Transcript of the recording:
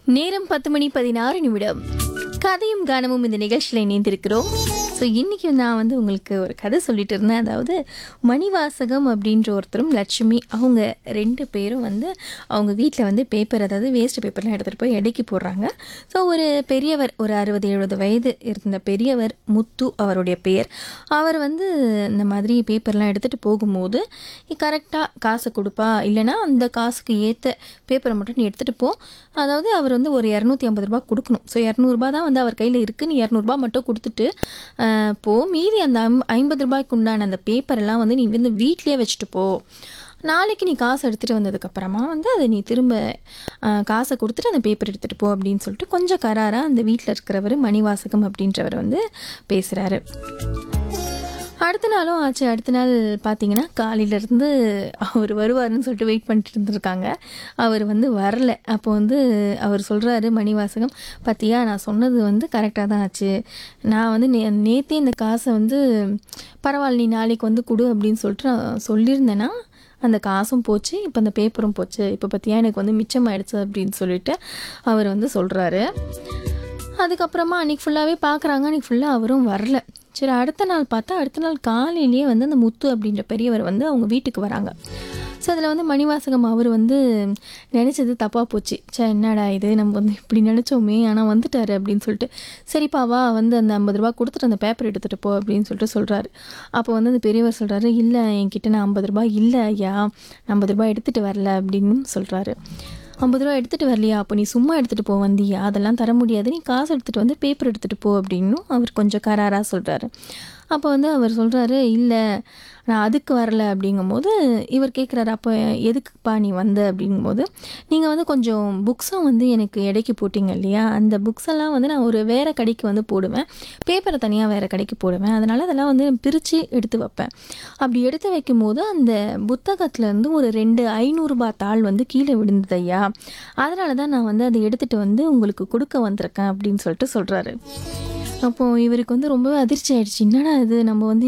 நேரம் பத்து மணி பதினாறு நிமிடம் கதையும் கானமும் இந்த நிகழ்ச்சியில் இணைந்திருக்கிறோம் ஸோ இன்றைக்கி நான் வந்து உங்களுக்கு ஒரு கதை சொல்லிட்டு இருந்தேன் அதாவது மணிவாசகம் அப்படின்ற ஒருத்தரும் லட்சுமி அவங்க ரெண்டு பேரும் வந்து அவங்க வீட்டில் வந்து பேப்பர் அதாவது வேஸ்ட் பேப்பர்லாம் எடுத்துகிட்டு போய் எடைக்கு போடுறாங்க ஸோ ஒரு பெரியவர் ஒரு அறுபது எழுபது வயது இருந்த பெரியவர் முத்து அவருடைய பெயர் அவர் வந்து இந்த மாதிரி பேப்பர்லாம் எடுத்துகிட்டு போகும்போது கரெக்டாக காசை கொடுப்பா இல்லைன்னா அந்த காசுக்கு ஏற்ற பேப்பரை மட்டும் நீ எடுத்துகிட்டு போ அதாவது அவர் வந்து ஒரு இரநூத்தி ஐம்பது ரூபா கொடுக்கணும் ஸோ இரநூறுபா தான் வந்து அவர் கையில் இருக்குது நீ இரநூறுபா மட்டும் கொடுத்துட்டு ஆஹ், போ மீதி அந்த ஐம் ஐம்பது ரூபாய்க்கு உண்டான அந்த பேப்பரெல்லாம் வந்து நீ வந்து வீட்லேயே வச்சுட்டு போ நாளைக்கு நீ காசு எடுத்துகிட்டு வந்ததுக்கப்புறமா வந்து அதை நீ திரும்ப ஆஹ், காசை கொடுத்துட்டு அந்த பேப்பர் எடுத்துகிட்டு போ அப்படின்னு சொல்லிட்டு கொஞ்சம் கராராக அந்த வீட்டில் இருக்கிறவர் மணிவாசகம் அப்படின்றவர் வந்து பேசுகிறாரு அடுத்த நாளும் ஆச்சு அடுத்த நாள் பார்த்தீங்கன்னா காலையிலேருந்து அவர் வருவாருன்னு சொல்லிட்டு வெயிட் பண்ணிட்டு இருந்திருக்காங்க அவர் வந்து வரல அப்போ வந்து அவர் சொல்கிறாரு மணிவாசகம் பார்த்தியா நான் சொன்னது வந்து கரெக்டாக தான் ஆச்சு நான் வந்து நே நேற்றே இந்த காசை வந்து பரவாயில்ல நீ நாளைக்கு வந்து கொடு அப்படின்னு சொல்லிட்டு நான் சொல்லியிருந்தேன்னா அந்த காசும் போச்சு இப்போ அந்த பேப்பரும் போச்சு இப்போ பார்த்தியா எனக்கு வந்து மிச்சமாயிடுச்சு அப்படின்னு சொல்லிட்டு அவர் வந்து சொல்கிறாரு அதுக்கப்புறமா அன்றைக்கி ஃபுல்லாகவே பார்க்குறாங்க அன்றைக்கி ஃபுல்லாக அவரும் வரல சரி அடுத்த நாள் பார்த்தா அடுத்த நாள் காலையிலேயே வந்து அந்த முத்து அப்படின்ற பெரியவர் வந்து அவங்க வீட்டுக்கு வராங்க ஸோ அதில் வந்து மணிவாசகம் அவர் வந்து நினச்சது தப்பாக போச்சு சே என்னடா இது நம்ம வந்து இப்படி நினச்சோமே ஆனால் வந்துட்டாரு அப்படின்னு சொல்லிட்டு சரிப்பா வா வந்து அந்த ஐம்பது ரூபா கொடுத்துட்டு அந்த பேப்பர் எடுத்துகிட்டு போ அப்படின்னு சொல்லிட்டு சொல்கிறாரு அப்போ வந்து அந்த பெரியவர் சொல்கிறாரு இல்லை என்கிட்ட நான் ஐம்பது ரூபாய் இல்லை ஐயா நான் ஐம்பது ரூபாய் எடுத்துகிட்டு வரல அப்படின்னு சொல்கிறாரு ஐம்பது ரூபா எடுத்துகிட்டு வரலையா அப்போ நீ சும்மா எடுத்துகிட்டு போ வந்தியா அதெல்லாம் தர முடியாது நீ காசு எடுத்துகிட்டு வந்து பேப்பர் எடுத்துகிட்டு போ அப்படின்னும் அவர் கொஞ்சம் கராராக சொல்கிறாரு அப்போ வந்து அவர் சொல்கிறாரு இல்லை நான் அதுக்கு வரல அப்படிங்கும்போது இவர் கேட்குறாரு அப்போ எதுக்குப்பா நீ வந்த அப்படிங்கும்போது நீங்கள் வந்து கொஞ்சம் புக்ஸும் வந்து எனக்கு எடைக்கு போட்டிங்க இல்லையா அந்த புக்ஸ் எல்லாம் வந்து நான் ஒரு வேறு கடைக்கு வந்து போடுவேன் பேப்பரை தனியாக வேறு கடைக்கு போடுவேன் அதனால் அதெல்லாம் வந்து பிரித்து எடுத்து வைப்பேன் அப்படி எடுத்து வைக்கும்போது அந்த புத்தகத்துலேருந்து ஒரு ரெண்டு ஐநூறுரூபா தாள் வந்து கீழே விழுந்தது ஐயா அதனால தான் நான் வந்து அதை எடுத்துகிட்டு வந்து உங்களுக்கு கொடுக்க வந்திருக்கேன் அப்படின்னு சொல்லிட்டு சொல்கிறாரு அப்போது இவருக்கு வந்து ரொம்பவே அதிர்ச்சி ஆயிடுச்சு என்னடா இது நம்ம வந்து